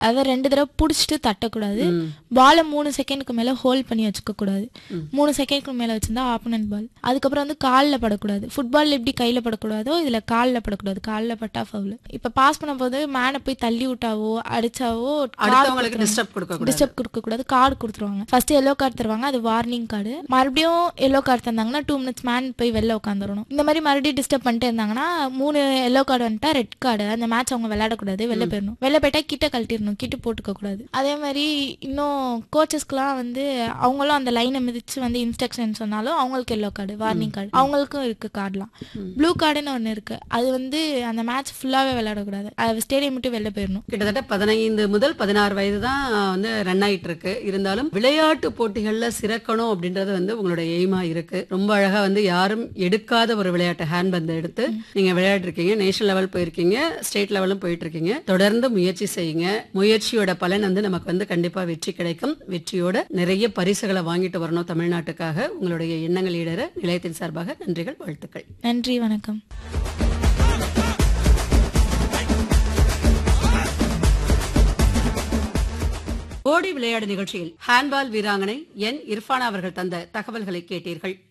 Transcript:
அதை ரெண்டு தடவை புடிச்சிட்டு தட்டக்கூடாது பாலை மூணு செகண்டுக்கு மேல ஹோல்ட் பண்ணி வச்சுக்க கூடாது மூணு செகண்டுக்கு மேல வச்சிருந்தா ஆப்போனன்ட் பால் அதுக்கப்புறம் வந்து காலில் படக்கூடாது ஃபுட்பால் எப்படி கையில படக்கூடாதோ இதுல காலில் படக்கூடாது காலில் பட்டா ஃபவுல் இப்ப பாஸ் பண்ணும்போது மேனை போய் தள்ளி விட்டாவோ அடிச்சாவோ அடுத்தவங்களுக்கு டிஸ்டர்ப் கொடுக்க கூடாது டிஸ்டர்ப் கொடுக்க கூடாது கார்டு கொடுத்துருவாங்க ஃபர்ஸ்ட் எல்லோ கார்டு தருவாங்க அது வார்னிங் கார்டு மறுபடியும் எல்லோ கார்டு தந்தாங்கன்னா டூ மினிட்ஸ் மேன் போய் வெளில உட்காந்துடணும் இந்த மாதிரி மறுபடியும் டிஸ்டர்ப் பண்ணிட்டு இருந்தாங்கன்னா மூணு எல்லோ கார்டு வந்துட்டா ரெட் கார்டு அந்த மேட்ச் அவங்க விளையாடக்கூடாது வெளில போயிடணும் வெளில போயிட்டா கிட்ட கழட்டிடணும் கிட்ட போட்டுக்க கூடாது அதே மாதிரி இன்னும் கோச்சஸ்க்குலாம் வந்து அவங்களும் அந்த லைனை மிதிச்சு வந்து இன்ஸ்ட்ரக்ஷன் சொன்னாலும் அவங்களுக்கு எல்லோ கார்டு வார்னிங் கார்டு அவங்களுக்கும் இருக்கு கார்டுலாம் ப்ளூ கார்டுன்னு ஒன்று இருக்கு அது வந்து அந்த மேட்ச் ஃபுல்லாவே விளையாடக்கூடாது அது ஸ்டேடியம் விட்டு வெளில போயிடணும் கிட்டத்தட்ட பதினைந்து முதல் பதினாறு வயது தான் வந்து ரன் ஆயிட்டு இருக்கு இருந்தாலும் விளையாட்டு போட்டிகள்ல சிறக்கணும் அப்படின்றது வந்து உங்களோட எய்மா இருக்கு ரொம்ப அழகா வந்து யாரும் எடுக்காத ஒரு விளையாட்டு ஹேண்ட்பந்தை எடுத்து நீங்க விளையாட்டு இருக்கீங்க நேஷனல் லெவல் போயிருக்கீங்க ஸ்டேட் லெவலும் போயிட்டு இருக்கீங்க தொடர்ந்து முயற்சி செய்யுங்க முயற்சியோட பலன் வந்து நமக்கு வந்து கண்டிப்பா வெற்றி கிடைக்கும் வெற்றியோட நிறைய பரிசுகளை வாங்கிட்டு வரணும் தமிழ்நாட்டுக்காக உங்களுடைய எண்ணங்கள் ஈடற நிலையத்தின் சார்பாக நன்றிகள் வாழ்த்துக்கள் நன்றி வணக்கம் ஓடி விளையாடு நிகழ்ச்சியில் ஹேண்ட்பால் வீராங்கனை என் இர்ஃபானா அவர்கள் தந்த தகவல்களை கேட்டீர்கள்